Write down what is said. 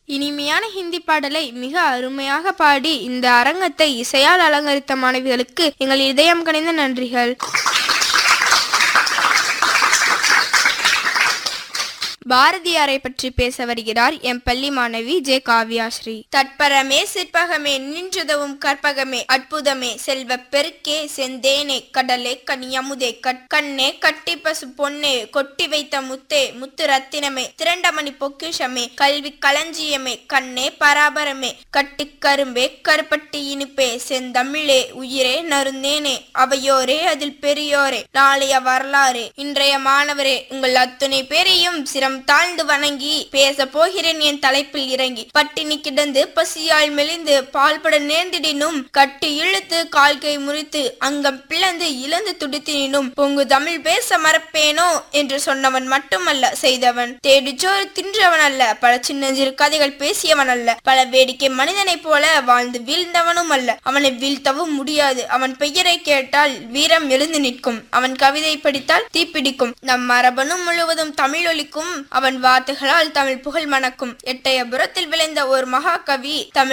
இனிமையான ஹிந்தி பாடலை மிக அருமையாக பாடி இந்த அரங்கத்தை இசையால் அலங்கரித்த மாணவிகளுக்கு எங்கள் இதயம் கனிந்த நன்றிகள் பாரதியாரை பற்றி பேச வருகிறார் எம் பள்ளி மாணவி ஜே காவ்யாஸ்ரீ தட்பரமே சிற்பகமே நின்றுதவும் கற்பகமே அற்புதமே செல்வ பெருக்கே செந்தேனே கடலே கனியமுதே கண்ணே கட்டி பசு பொன்னே கொட்டி வைத்த முத்தே முத்து ரத்தினமே திரண்டமணி பொக்கிஷமே கல்வி களஞ்சியமே கண்ணே பராபரமே கட்டி கரும்பே கருப்பட்டி இனிப்பே செந்தமிழே உயிரே நருந்தேனே அவையோரே அதில் பெரியோரே நாளைய வரலாறு இன்றைய மாணவரே உங்கள் அத்துணை பேரையும் சிரம் தாழ்ந்து வணங்கி பேச போகிறேன் என் தலைப்பில் இறங்கி பட்டினி கிடந்து பசியால் மெலிந்து பால்பட நேர்ந்திடினும் கட்டி இழுத்து கால்கை முறித்து அங்கம் பிளந்து இழந்து துடித்தினும் பொங்கு தமிழ் பேச மறப்பேனோ என்று சொன்னவன் மட்டுமல்ல செய்தவன் தேடிச்சோறு தின்றவன் அல்ல பல சின்னஞ்சிறு கதைகள் பேசியவன் அல்ல பல வேடிக்கை மனிதனைப் போல வாழ்ந்து வீழ்ந்தவனும் அல்ல அவனை வீழ்த்தவும் முடியாது அவன் பெயரை கேட்டால் வீரம் எழுந்து நிற்கும் அவன் கவிதை படித்தால் தீப்பிடிக்கும் நம் மரபணு முழுவதும் தமிழ் ஒலிக்கும் அவன் வார்த்தைகளால் தமிழ் புகழ் மணக்கும் எட்டயபுரத்தில் விளைந்த ஒரு மகாகவி தமிழ்